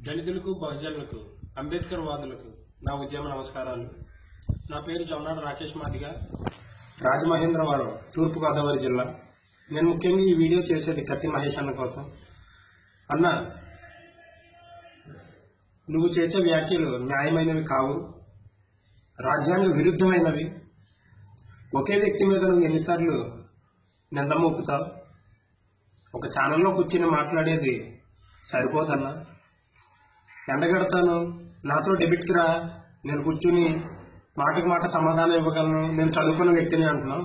దళితులకు బహుజనులకు అంబేద్కర్ వాదులకు నా ఉద్యమ నమస్కారాలు నా పేరు జొన్నాడ రాకేష్ మాదిగ రాజమహేంద్రవరం తూర్పుగోదావరి జిల్లా నేను ముఖ్యంగా ఈ వీడియో చేసేది కత్తి మహేష్ అన్న కోసం అన్న నువ్వు చేసే వ్యాఖ్యలు న్యాయమైనవి కావు రాజ్యాంగ విరుద్ధమైనవి ఒకే వ్యక్తి మీద నువ్వు ఎన్నిసార్లు నింద మోపుతావు ఒక ఛానల్లో కూర్చుని మాట్లాడేది సరిపోదన్నా ఎండగడతాను నాతో డెబిట్కి రా నేను కూర్చుని మాటకు మాట సమాధానం ఇవ్వగలను నేను చదువుకున్న వ్యక్తిని అంటున్నావు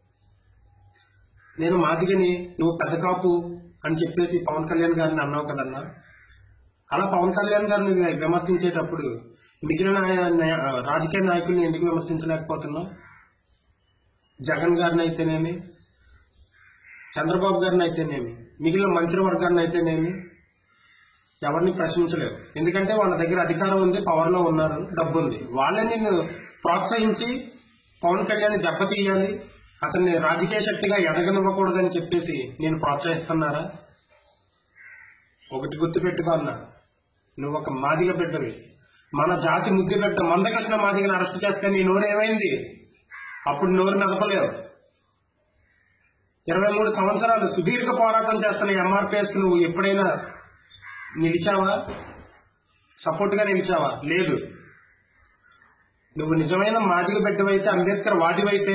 నేను మాదిగని నువ్వు పెద్ద కాపు అని చెప్పేసి పవన్ కళ్యాణ్ గారిని అన్నావు కదన్నా అలా పవన్ కళ్యాణ్ గారిని వి- విమర్శించేటప్పుడు మిగిలిన నాయ- నాయ- రాజకీయ నాయకుల్ని ఎందుకు విమర్శించలేకపోతున్నావు జగన్ గారిని అయితేనేమి చంద్రబాబు గారిని అయితేనేమి మిగిలిన మంత్రివర్గాన్ని అయితేనేమి ఎవరిని ప్రశ్నించలేవు ఎందుకంటే వాళ్ళ దగ్గర అధికారం ఉంది పవర్లో ఉన్నారు డబ్బు ఉంది వాళ్ళే నిన్ను ప్రోత్సహించి పవన్ కళ్యాణ్ దెబ్బతీయాలి అతన్ని రాజకీయ శక్తిగా ఎదగనివ్వకూడదని చెప్పేసి నేను ప్రోత్సహిస్తున్నారా ఒకటి గుర్తుపెట్టుకో అన్న నువ్వు ఒక మాదిగ బిడ్డవి మన జాతి ముద్దు బిడ్డ మందకృష్ణ మాదిగని అరెస్ట్ చేస్తే నీ నోరు ఏమైంది అప్పుడు నోరు మెదపలేవు ఇరవై మూడు సంవత్సరాలు సుదీర్ఘ పోరాటం చేస్తున్న ఎంఆర్పిఎస్ కి నువ్వు ఎప్పుడైనా నిలిచావా సపోర్ట్ గా నిలిచావా లేదు నువ్వు నిజమైన మాదిగ బిడ్డవైతే అంబేద్కర్ వాదివైతే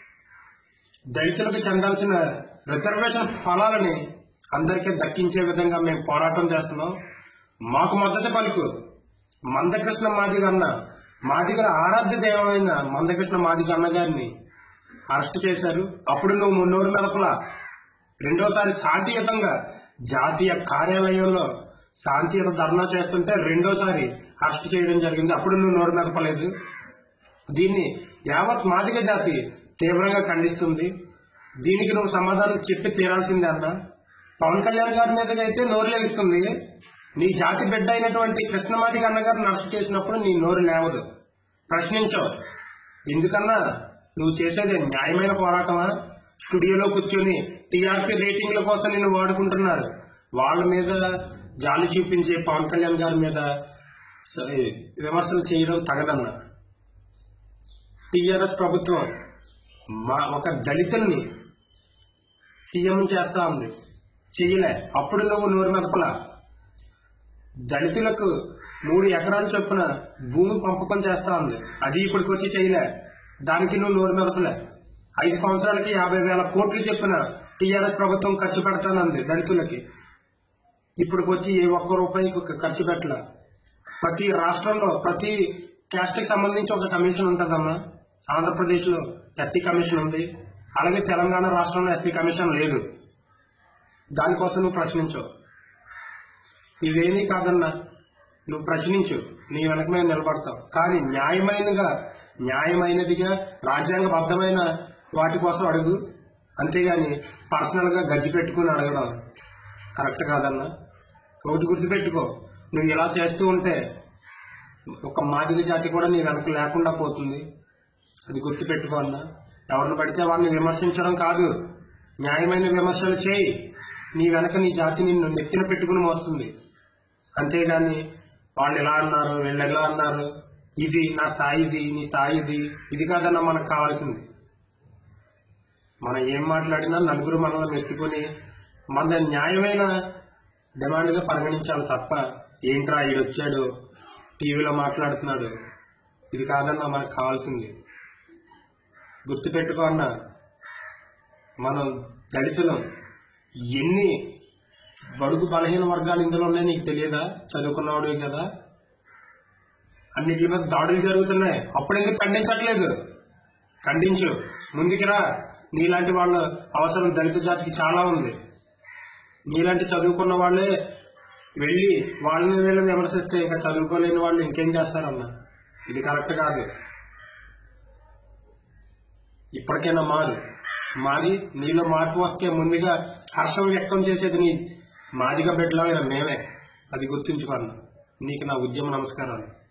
దళితులకు చెందాల్సిన రిజర్వేషన్ ఫలాలని అందరికీ దక్కించే విధంగా మేము పోరాటం చేస్తున్నాం మాకు మద్దతు పలుకు మందకృష్ణ మాదిగ అన్న మాదిగల ఆరాధ్య దైవమైన మందకృష్ణ మాదిగ అన్న గారిని అరెస్ట్ చేశారు అప్పుడు నువ్వు మున్నూరు మెదపల రెండోసారి శాంతియుతంగా జాతీయ కార్యాలయంలో శాంతియుత ధర్నా చేస్తుంటే రెండోసారి అరెస్ట్ చేయడం జరిగింది అప్పుడు నువ్వు నోరు మెదపలేదు దీన్ని యావత్ మాదిగ జాతి తీవ్రంగా ఖండిస్తుంది దీనికి నువ్వు సమాధానం చెప్పి తీరాల్సిందే అన్న పవన్ కళ్యాణ్ గారి మీద అయితే నోరు లేస్తుంది నీ జాతి బిడ్డ అయినటువంటి కృష్ణమాదిగ అన్నగారిని అరెస్ట్ చేసినప్పుడు నీ నోరు లేవదు ప్రశ్నించవు ఎందుకన్నా నువ్వు చేసేది న్యాయమైన పోరాటమా స్టూడియోలో కూర్చొని టీఆర్పీ రేటింగ్ల కోసం నిన్ను వాడుకుంటున్నారు వాళ్ళ మీద జాలి చూపించే పవన్ కళ్యాణ్ గారి మీద స- విమర్శలు చేయడం తగదన్న టీఆర్ఎస్ ప్రభుత్వం మా ఒక దళితుల్ని సీఎం చేస్తా ఉంది చెయ్యలే అప్పుడు నువ్వు నోరు మెదపలా దళితులకు మూడు ఎకరాల చొప్పున భూమి పంపకం చేస్తా ఉంది అది ఇప్పటికి వచ్చి చేయలే దానికి నువ్వు నోరు మెదపలే ఐదు సంవత్సరాలకి యాభై వేల కోట్లు చెప్పిన టీఆర్ఎస్ ప్రభుత్వం ఖర్చు పెడతానంది దళితులకి ఇప్పటికి వచ్చి ఏ ఒక్క రూపాయి ఖర్చు పెట్టలే ప్రతి రాష్ట్రంలో ప్రతి క్యాస్ట్ కి సంబంధించి ఒక కమిషన్ ఉంటుందమ్మా ఆంధ్రప్రదేశ్లో ఎస్సీ కమిషన్ ఉంది అలాగే తెలంగాణ రాష్ట్రంలో ఎస్సీ కమిషన్ లేదు దానికోసం నువ్వు ప్రశ్నించవు ఇవేమీ కాదన్నా నువ్వు ప్రశ్నించు నీ వెనక మేము నిలబడతావు కానీ న్యాయమైనగా న్యాయమైనదిగా రాజ్యాంగబద్ధమైన వాటి కోసం అడుగు అంతేగాని పర్సనల్ గా గజ్జి పెట్టుకుని అడగడం కరెక్ట్ కాదన్నా ఒకటి గుర్తుపెట్టుకో నువ్వు ఇలా చేస్తూ ఉంటే ఒక మాదిగ జాతి కూడా నీ వెనక లేకుండా పోతుంది అది గుర్తుపెట్టుకో అన్నా ఎవరిని పడితే వారిని విమర్శించడం కాదు న్యాయమైన విమర్శలు చేయి నీ వెనక నీ జాతి నిన్ను నెత్తిన పెట్టుకుని మోస్తుంది అంతేగాని వాళ్ళు ఎలా అన్నారు వీళ్ళు ఎలా అన్నారు ఇది నా స్థాయి ఇది నీ స్థాయి ఇది ఇది కాదన్నా మనకు కావాల్సింది మనం ఏం మాట్లాడినా నలుగురు మనల్ని మెచ్చుకొని మన న్యాయమైన డిమాండ్గా పరిగణించాలి తప్ప ఏంట్రా ఈడొచ్చాడు టీవీలో మాట్లాడుతున్నాడు ఇది కాదన్నా మనకు కావాల్సింది గుర్తుపెట్టుకో అన్న మనం దళితులం ఎన్ని బడుగు బలహీన వర్గాలు ఇందులో ఉన్నాయి నీకు తెలియదా చదువుకున్నవాడివి కదా అన్నిటి మీద దాడులు జరుగుతున్నాయి అప్పుడు ఎందుకు ఖండించట్లేదు ఖండించు ముందుకి రా నీలాంటి వాళ్ళ అవసరం దళిత జాతికి చాలా ఉంది నీలాంటి చదువుకున్న వాళ్ళే వెళ్ళి వాళ్ళని వీళ్ళని విమర్శిస్తే ఇంకా చదువుకోలేని వాళ్ళు ఇంకేం చేస్తారన్న ఇది కరెక్ట్ కాదు ఇప్పటికైనా మారు మారి నీలో మార్పు వస్తే ముందుగా హర్షం వ్యక్తం చేసేది నీ మాదిగ బిడ్డలమైన మేమే అది గుర్తుంచుకోండి నీకు నా ఉద్యమ నమస్కారాలు